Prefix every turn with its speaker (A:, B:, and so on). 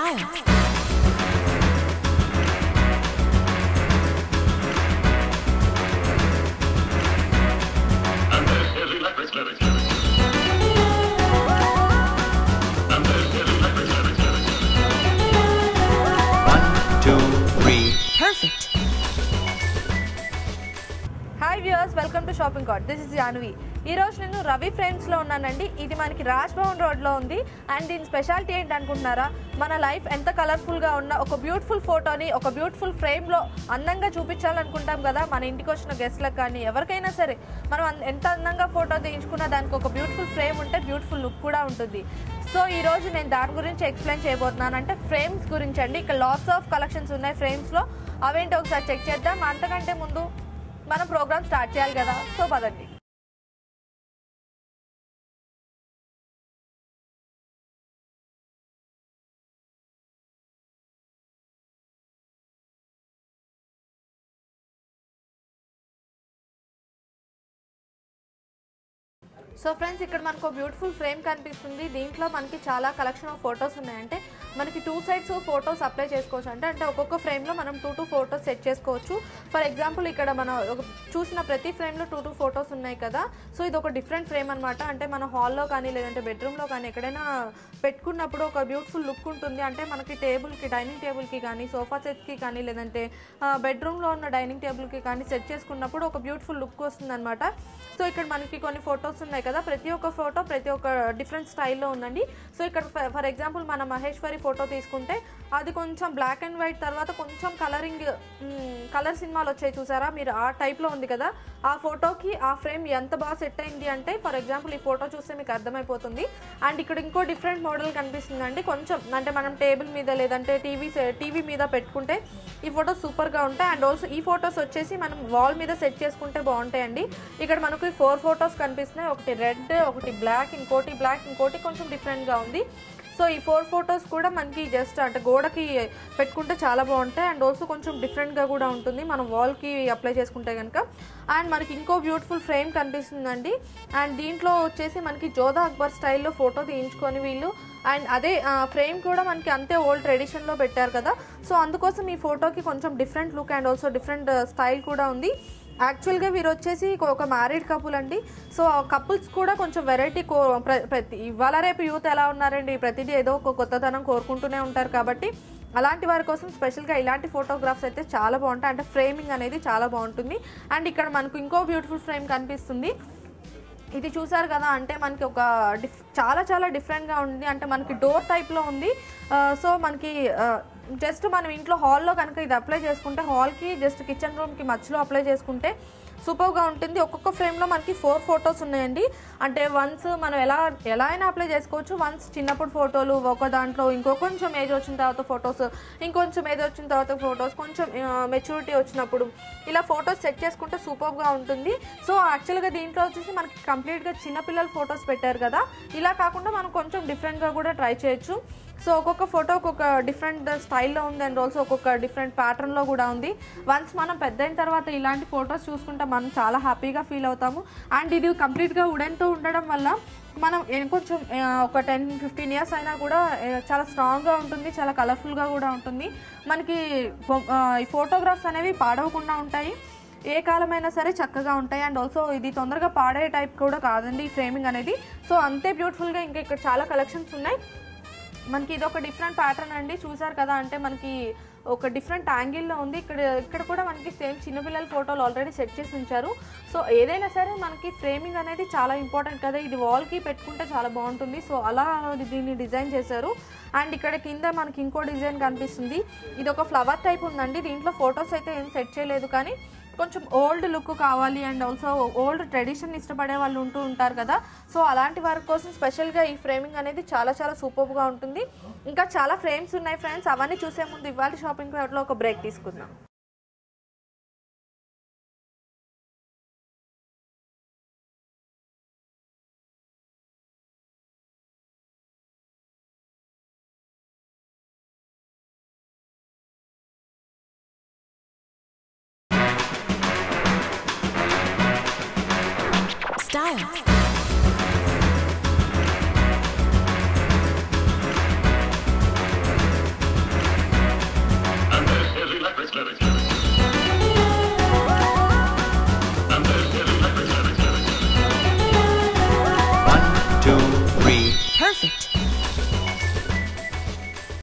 A: Style.
B: And there's his electric lyrics. And there's his electric lyrics.
C: One, two, three.
A: Perfect.
D: Hi viewers welcome to shopping cart this is Janvi ఈ రోజు నేను Ravi frames లో ఉన్నానండి ఇది మనకి Raj Bhavan road లో ఉంది అండ్ దీని స్పెషాలిటీ ఏంటి అనుకుంటున్నారా మన లైఫ్ ఎంత కలర్ఫుల్ గా ఉన్న ఒక బ్యూటిఫుల్ ఫోటోని ఒక బ్యూటిఫుల్ ఫ్రేమ్ లో అందంగా చూపించాలనుకుంటాం కదా మన ఇంటికి వచ్చిన గెస్ట్లకు కానీ ఎవరికైనా సరే మనం అన్- ఎంత అందంగా ఫోటో తీయించుకున్నా దానికి ఒక బ్యూటిఫుల్ ఫ్రేమ్ ఉంటే బ్యూటిఫుల్ లుక్ కూడా ఉంటుంది సో ఈ రోజు నేను దాని గురించి ఎక్స్ప్లెయిన్ చేయబోతున్నాను అంటే ఫ్రేమ్స్ గురించి అండి ఇక్కడ లాట్స్ ఆఫ్ కలెక్షన్స్ ఉన్నాయి ఫ్రేమ్స్ లో అవేంటో ఒకసారి చెక్ చేద్దాం అంతకంటే ముందు మనం ప్రోగ్రామ్ స్టార్ట్ చేయాలి కదా సో పదండి సో ఫ్రెండ్స్ ఇక్కడ మనకు బ్యూటిఫుల్ ఫ్రేమ్ కనిపిస్తుంది దీంట్లో మనకి చాలా కలెక్షన్ ఆఫ్ ఫొటోస్ ఉన్నాయంటే మనకి టూ సైడ్స్ ఫొటోస్ అప్లై చేసుకోవచ్చు అంటే అంటే ఒక్కొక్క ఫ్రేమ్లో మనం టూ టూ ఫొటోస్ సెట్ చేసుకోవచ్చు ఫర్ ఎగ్జాంపుల్ ఇక్కడ మనం ఒక చూసిన ప్రతి ఫ్రేమ్లో టూ టూ ఫొటోస్ ఉన్నాయి కదా సో ఇది ఒక డిఫరెంట్ ఫ్రేమ్ అనమాట అంటే మన హాల్లో కానీ లేదంటే బెడ్రూమ్లో కానీ ఎక్కడైనా పెట్టుకున్నప్పుడు ఒక బ్యూటిఫుల్ లుక్ ఉంటుంది అంటే మనకి టేబుల్కి డైనింగ్ టేబుల్కి కానీ సోఫా సెట్కి కానీ లేదంటే బెడ్రూమ్లో ఉన్న డైనింగ్ టేబుల్కి కానీ సెట్ చేసుకున్నప్పుడు ఒక బ్యూటిఫుల్ లుక్ వస్తుంది అనమాట సో ఇక్కడ మనకి కొన్ని ఫొటోస్ ఉన్నాయి కదా ప్రతి ఒక్క ఫోటో ప్రతి ఒక్క డిఫరెంట్ స్టైల్లో ఉందండి సో ఇక్కడ ఫర్ ఎగ్జాంపుల్ మన మహేశ్వరి ఫోటో తీసుకుంటే అది కొంచెం బ్లాక్ అండ్ వైట్ తర్వాత కొంచెం కలరింగ్ కలర్ సినిమాలు వచ్చాయి చూసారా మీరు ఆ టైప్లో ఉంది కదా ఆ ఫోటోకి ఆ ఫ్రేమ్ ఎంత బాగా సెట్ అయింది అంటే ఫర్ ఎగ్జాంపుల్ ఈ ఫోటో చూస్తే మీకు అర్థమైపోతుంది అండ్ ఇక్కడ ఇంకో డిఫరెంట్ మోడల్ కనిపిస్తుంది అండి కొంచెం అంటే మనం టేబుల్ మీద లేదంటే టీవీ టీవీ మీద పెట్టుకుంటే ఈ ఫోటోస్ సూపర్గా ఉంటాయి అండ్ ఆల్సో ఈ ఫొటోస్ వచ్చేసి మనం వాల్ మీద సెట్ చేసుకుంటే బాగుంటాయండి ఇక్కడ మనకు ఫోర్ ఫొటోస్ కనిపిస్తున్నాయి ఒకటి రెడ్ ఒకటి బ్లాక్ ఇంకోటి బ్లాక్ ఇంకోటి కొంచెం డిఫరెంట్గా ఉంది సో ఈ ఫోర్ ఫొటోస్ కూడా మనకి జస్ట్ అంటే గోడకి పెట్టుకుంటే చాలా బాగుంటాయి అండ్ ఆల్సో కొంచెం డిఫరెంట్గా కూడా ఉంటుంది మనం వాల్కి అప్లై చేసుకుంటే కనుక అండ్ మనకి ఇంకో బ్యూటిఫుల్ ఫ్రేమ్ కనిపిస్తుందండి అండ్ దీంట్లో వచ్చేసి మనకి జోధా అక్బర్ స్టైల్లో ఫోటో తీయించుకొని వీళ్ళు అండ్ అదే ఫ్రేమ్ కూడా మనకి అంతే ఓల్డ్ ట్రెడిషన్లో పెట్టారు కదా సో అందుకోసం ఈ ఫోటోకి కొంచెం different look and also different style కూడా ఉంది యాక్చువల్గా వీరు వచ్చేసి ఒక మ్యారీడ్ కపుల్ అండి సో కపుల్స్ కూడా కొంచెం వెరైటీ కో ప్ర- ప్రతి ఇవాళ రేపు యూత్ ఎలా ఉన్నారండి ప్రతిదీ ఏదో ఒక కొత్తదనం కోరుకుంటూనే ఉంటారు కాబట్టి అలాంటి వారి కోసం స్పెషల్గా ఇలాంటి ఫోటోగ్రాఫ్స్ అయితే చాలా బాగుంటాయి అంటే ఫ్రేమింగ్ అనేది చాలా బాగుంటుంది అండ్ ఇక్కడ మనకు ఇంకో బ్యూటిఫుల్ ఫ్రేమ్ కనిపిస్తుంది ఇది చూసారు కదా అంటే మనకి ఒక డిఫ్ చాలా చాలా డిఫరెంట్గా ఉంది అంటే మనకి డోర్ టైప్లో ఉంది ఆ, సో మనకి జస్ట్ మనం ఇంట్లో హాల్లో కనుక ఇది అప్లై చేసుకుంటే హాల్కి జస్ట్ కిచెన్ రూమ్కి మధ్యలో అప్లై చేసుకుంటే సూపర్గా ఉంటుంది ఒక్కొక్క ఫ్రేమ్లో మనకి ఫోర్ ఫొటోస్ ఉన్నాయండి అంటే వన్స్ మనం ఎలా ఎలా అయినా అప్లై చేసుకోవచ్చు వన్స్ చిన్నప్పుడు ఫోటోలు ఒక దాంట్లో ఇంకో కొంచెం ఏజ్ వచ్చిన తర్వాత ఫొటోస్ ఇంకొంచెం ఏజ్ వచ్చిన తర్వాత ఫొటోస్ కొంచెం మెచ్యూరిటీ వచ్చినప్పుడు ఇలా ఫొటోస్ సెట్ చేసుకుంటే సూపర్గా ఉంటుంది సో యాక్చువల్గా దీంట్లో వచ్చేసి మనకి కంప్లీట్గా చిన్నపిల్లల ఫొటోస్ పెట్టారు కదా ఇలా కాకుండా మనం కొంచెం డిఫరెంట్గా కూడా ట్రై చేయొచ్చు సో ఒక్కొక్క ఫోటో ఒక్కొక్క డిఫరెంట్ స్టైల్లో ఉంది అండ్ ఆల్సో ఒక్కొక్క డిఫరెంట్ ప్యాటర్న్లో కూడా ఉంది వన్స్ మనం పెద్ద అయిన తర్వాత ఇలాంటి ఫొటోస్ చూసుకుంటే మనం చాలా హ్యాపీగా ఫీల్ అవుతాము అండ్ ఇది కంప్లీట్గా ఉడెన్తో ఉండడం వల్ల మనం ఏ- కొంచెం ఆ, ఒక టెన్ ఫిఫ్టీన్ ఇయర్స్ అయినా కూడా ఆ, చాలా స్ట్రాంగ్గా ఉంటుంది చాలా కలర్ఫుల్గా కూడా ఉంటుంది మనకి ఫో- ఆ, ఈ ఫోటోగ్రాఫ్స్ అనేవి పాడవకుండా ఉంటాయి ఏ కాలమైనా సరే చక్కగా ఉంటాయి అండ్ ఆల్సో ఇది తొందరగా పాడే టైప్ కూడా కాదండి ఈ ఫ్రేమింగ్ అనేది సో అంతే బ్యూటిఫుల్గా ఇంకా ఇక్కడ చాలా కలెక్షన్స్ ఉన్నాయి మనకి ఇది ఒక డిఫరెంట్ ప్యాటర్న్ అండి చూసారు కదా అంటే మనకి ఒక డిఫరెంట్ యాంగిల్లో ఉంది ఇక్కడ ఇక్కడ కూడా మనకి సేమ్ చిన్నపిల్లల ఫోటోలు ఆల్రెడీ సెట్ చేసి ఉంచారు సో ఏదైనా సరే మనకి ఫ్రేమింగ్ అనేది చాలా ఇంపార్టెంట్ కదా ఇది వాల్కి పెట్టుకుంటే చాలా బాగుంటుంది సో అలా దీన్ని డిజైన్ చేశారు అండ్ ఇక్కడ కింద మనకి ఇంకో డిజైన్ కనిపిస్తుంది ఇది ఒక ఫ్లవర్ టైప్ ఉందండి దీంట్లో ఫొటోస్ అయితే ఏం సెట్ చేయలేదు కానీ కొంచెం ఓల్డ్ లుక్ కావాలి అండ్ ఆల్సో ఓల్డ్ ట్రెడిషన్ ఇష్టపడే వాళ్ళు ఉంటూ ఉంటారు కదా సో అలాంటి వారి కోసం స్పెషల్గా ఈ ఫ్రేమింగ్ అనేది చాలా చాలా సూపర్గా ఉంటుంది ఇంకా చాలా ఫ్రేమ్స్ ఉన్నాయి ఫ్రెండ్స్ అవన్నీ చూసే ముందు ఇవాళ షాపింగ్ కార్ట్లో ఒక బ్రేక్ తీసుకుందాం
A: Style.